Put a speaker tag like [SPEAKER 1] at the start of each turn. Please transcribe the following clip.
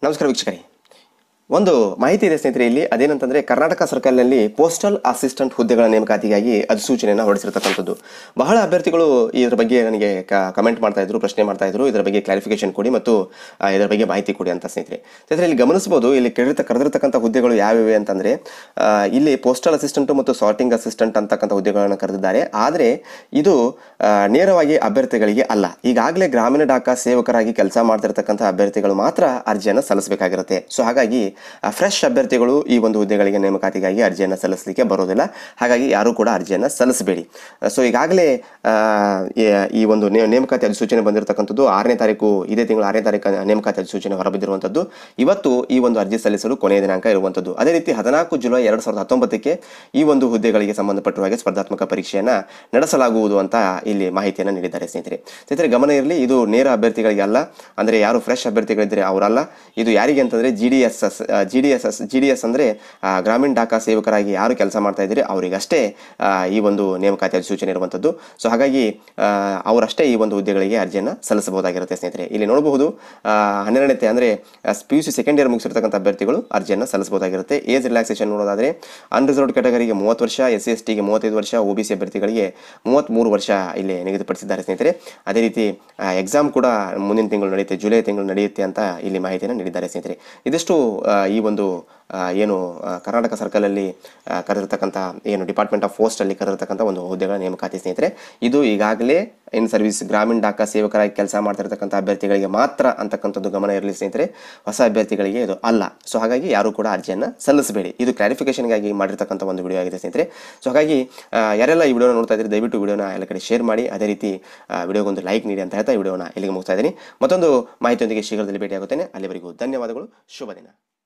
[SPEAKER 1] ನಮಸ್ಕಾರ ವೀಕ್ಷಕರೇ ಒಂದು ಮಾಹಿತಿ ಇದೆ ಸ್ನೇಹಿತರೆ ಇಲ್ಲಿ ಅದೇನಂತಂದ್ರೆ ಕರ್ನಾಟಕ ಸರ್ಕಾರದಲ್ಲಿ ಪೋಸ್ಟಲ್ ಅಸಿಸ್ಟೆಂಟ್ ಹುದ್ದೆಗಳ ನೇಮಕಾತಿಗಾಗಿ ಅಧಿಸೂಚನೆಯನ್ನು ಹೊರಡಿಸಿರ್ತಕ್ಕಂಥದ್ದು ಬಹಳ ಅಭ್ಯರ್ಥಿಗಳು ಇದರ ಬಗ್ಗೆ ನನಗೆ ಕಮೆಂಟ್ ಮಾಡ್ತಾ ಇದ್ರು ಪ್ರಶ್ನೆ ಮಾಡ್ತಾ ಇದ್ರು ಇದರ ಬಗ್ಗೆ ಕ್ಲಾರಿಫಿಕೇಶನ್ ಕೊಡಿ ಮತ್ತು ಆ, ಇದರ ಬಗ್ಗೆ ಮಾಹಿತಿ ಕೊಡಿ ಅಂತ ಸ್ನೇಹಿತರೆ ಸ್ನೇಹಿತರೆ ಇಲ್ಲಿ ಗಮನಿಸಬಹುದು ಇಲ್ಲಿ ಕರೆದಿರ್ತ ಕರೆದಿರ್ತಕ್ಕಂಥ ಹುದ್ದೆಗಳು ಯಾವ್ಯಾವೆ ಅಂತಂದ್ರೆ ಆ, ಇಲ್ಲಿ ಪೋಸ್ಟಲ್ ಅಸಿಸ್ಟೆಂಟ್ ಮತ್ತು ಸಾರ್ಟಿಂಗ್ ಅಸಿಸ್ಟೆಂಟ್ ಅಂತಕ್ಕಂಥ ಹುದ್ದೆಗಳನ್ನು ಕರೆದಿದ್ದಾರೆ ಆದರೆ ಇದು ಆ, ನೇರವಾಗಿ ಅಭ್ಯರ್ಥಿಗಳಿಗೆ ಅಲ್ಲ ಈಗಾಗಲೇ ಗ್ರಾಮೀಣ ಡಾಕಾ ಸೇವಕರಾಗಿ ಕೆಲಸ ಮಾಡ್ತಿರ್ತಕ್ಕಂಥ ಅಭ್ಯರ್ಥಿಗಳು ಮಾತ್ರ ಅರ್ಜಿಯನ್ನು ಸಲ್ಲಿಸಬೇಕಾಗಿರುತ್ತೆ ಸೊ ಹಾಗಾಗಿ ಫ್ರೆಶ್ ಅಭ್ಯರ್ಥಿಗಳು ಈ ಒಂದು ಹುದ್ದೆಗಳಿಗೆ ನೇಮಕಾತಿಗಾಗಿ ಅರ್ಜಿಯನ್ನು ಸಲ್ಲಿಸಲಿಕ್ಕೆ ಬರೋದಿಲ್ಲ ಹಾಗಾಗಿ ಯಾರೂ ಕೂಡ ಅರ್ಜಿಯನ್ನು ಸಲ್ಲಿಸಬೇಡಿ ಸೊ ಈಗಾಗಲೇ ಆ, ಈ- ಈ ಒಂದು ನೇ- ನೇಮಕಾತಿ ಅಧಿಸೂಚನೆ ಬಂದಿರತಕ್ಕಂಥದ್ದು ಆರನೇ ತಾರೀಕು ಇದೇ ತಿಂಗಳು ಆರನೇ ತಾರೀಕು ನೇಮಕಾತಿ ಅಧಿಸೂಚನೆ ಹೊರಬಿದ್ದಿರುವಂಥದ್ದು ಇವತ್ತು ಈ ಒಂದು ಅರ್ಜಿ ಸಲ್ಲಿಸಲು ಕೊನೆಯ ದಿನಾಂಕ ಇರುವಂಥದ್ದು ಅದೇ ರೀತಿ ಹದಿನಾಲ್ಕು ಜುಲೈ ಎರಡು ಸಾವಿರದ ಹತ್ತೊಂಬತ್ತಕ್ಕೆ ಈ ಒಂದು ಹುದ್ದೆಗಳಿಗೆ ಸಂಬಂಧಪಟ್ಟ ಹಾಗೆ ಸ್ಪರ್ಧಾತ್ಮಕ ಪರೀಕ್ಷೆಯನ್ನು ನಡೆಸಲಾಗುವುದು ಅಂತ ಇಲ್ಲಿ ಮಾಹಿತಿಯನ್ನು ನೀಡಿದ್ದಾರೆ ಸ್ನೇಹಿತರೆ ಸ್ನೇಹಿತರೆ ಗಮನ ಇರಲಿ ಇದು ನೇರ ಅಭ್ಯರ್ಥಿಗಳಿಗೆ ಅಲ್ಲ ಅಂದರೆ ಯಾರು ಫ್ರೆಶ್ ಅಭ್ಯರ್ಥಿಗಳಿದ್ದರೆ ಅವರಲ್ಲ ಇದು ಯಾರಿಗೆ ಅಂತಂದರೆ G D S S G D S S G D S ಅಂದರೆ ಗ್ರಾಮೀಣ ಡಾಕಾ ಸೇವಕರಾಗಿ ಯಾರು ಕೆಲಸ ಮಾಡ್ತಾ ಇದ್ದೀರಿ ಅವರಿಗಷ್ಟೇ ಆ, ಈ ಒಂದು ನೇಮಕಾತಿ ಅಧಿಸೂಚನೆ ಇರುವಂಥದ್ದು ಸೊ ಹಾಗಾಗಿ ಆ, ಅವರಷ್ಟೇ ಈ ಒಂದು ಹುದ್ದೆಗಳಿಗೆ ಅರ್ಜಿಯನ್ನು ಸಲ್ಲಿಸಬಹುದಾಗಿರುತ್ತೆ ಸ್ನೇಹಿತರೆ ಇಲ್ಲಿ ನೋಡಬಹುದು ಆ, ಹನ್ನೆರಡನೇ ಅಂದರೆ P U C second year ಮುಗಿಸಿರ್ತಕ್ಕಂಥ ಅಭ್ಯರ್ಥಿಗಳು ಅರ್ಜಿಯನ್ನು ಸಲ್ಲಿಸಬಹುದಾಗಿರುತ್ತೆ ಏಜ್ ರಿಲ್ಯಾಕ್ಸೇಷನ್ ನೋಡೋದಾದರೆ ಅನ್ರಿಸರ್ವ್ಡ್ ಕ್ಯಾಟಗರಿಗೆ ಮೂವತ್ತು ವರ್ಷ ಎಸ್ ಸಿ ಎಸ್ ಟಿಗೆ ಮೂವತ್ತೈದು ವರ್ಷ ಒ ಬಿ ಸಿ ಅಭ್ಯರ್ಥಿಗಳಿಗೆ ಮೂವತ್ತ್ಮೂರು ವರ್ಷ ಇಲ್ಲಿ ನಿಗದಿಪಡಿಸಿದ್ದಾರೆ ಸ್ನೇಹಿತರೆ ಅದೇ ರೀತಿ ಎಕ್ಸಾಮ್ ಕೂಡ ಮುಂದಿನ ತಿಂಗಳು ನಡೆಯುತ್ತೆ ಜುಲೈ ತಿಂಗಳು ನಡೆಯುತ್ತೆ ಅಂತ ಇಲ್ಲಿ ಮಾಹಿತಿಯನ್ನು ನೀಡಿದ್ದಾರೆ ಸ್ನೇಹಿತರೆ ಇದಿಷ್ಟು ಆ, ಈ ಒಂದು ಆ, ಏನು ಆ, ಕರ್ನಾಟಕ ಸರ್ಕಲಲ್ಲಿ ಆ, ಕರೆದಿರ್ತಕ್ಕಂಥ ಏನು ಡಿಪಾರ್ಟ್ಮೆಂಟ್ ಆಫ್ ಪೋಸ್ಟಲ್ಲಿ ಕರೆದಿರ್ತಕ್ಕಂಥ ಒಂದು ಹುದ್ದೆಗಳ ನೇಮಕಾತಿ ಸ್ನೇಹಿತರೆ ಇದು ಈಗಾಗಲೇ ಇನ್ ಸರ್ವಿಸ್ ಗ್ರಾಮೀಣ ಡಾಕಾ ಸೇವಕರಾಗಿ ಕೆಲಸ ಮಾಡ್ತಿರ್ತಕ್ಕಂಥ ಅಭ್ಯರ್ಥಿಗಳಿಗೆ ಮಾತ್ರ ಅಂತಕ್ಕಂಥದ್ದು ಗಮನ ಇರಲಿ ಸ್ನೇಹಿತರೆ ಹೊಸ ಅಭ್ಯರ್ಥಿಗಳಿಗೆ ಇದು ಅಲ್ಲ ಸೊ ಹಾಗಾಗಿ ಯಾರು ಕೂಡ ಅರ್ಜಿಯನ್ನು ಸಲ್ಲಿಸಬೇಡಿ ಇದು ಕ್ಲಾರಿಫಿಕೇಶನ್ಗಾಗಿ ಮಾಡಿರ್ತಕ್ಕಂಥ ಒಂದು ವಿಡಿಯೋ ಆಗಿದೆ ಸ್ನೇಹಿತರೆ ಸೊ ಹಾಗಾಗಿ ಆ, ಯಾರೆಲ್ಲ ಈ ವಿಡಿಯೋನ ನೋಡ್ತಾ ಇದ್ದೀರಿ ದಯವಿಟ್ಟು ವಿಡಿಯೋನ ಎಲ್ಲ ಕಡೆ ಶೇರ್ ಮಾಡಿ ಅದೇ ರೀತಿ ವಿಡಿಯೋಗೊಂದು ಲೈಕ್ ನೀಡಿ ಅಂತ ಹೇಳ್ತಾ ಈ ವಿಡಿಯೋನ ಇಲ್ಲಿಗೆ ಮುಗಿಸ್ತಾ ಇದ್ದೀನಿ ಮತ್ತೊಂದು ಮಾಹಿತಿಯೊಂದಿಗೆ ಶೀಘ್ರದಲ್ಲಿ ಭೇಟಿಯಾಗುತ್ತೇನೆ ಅಲ್ಲಿವರೆಗೂ ಧನ್ಯವಾದಗಳು ಶುಭ ದಿನ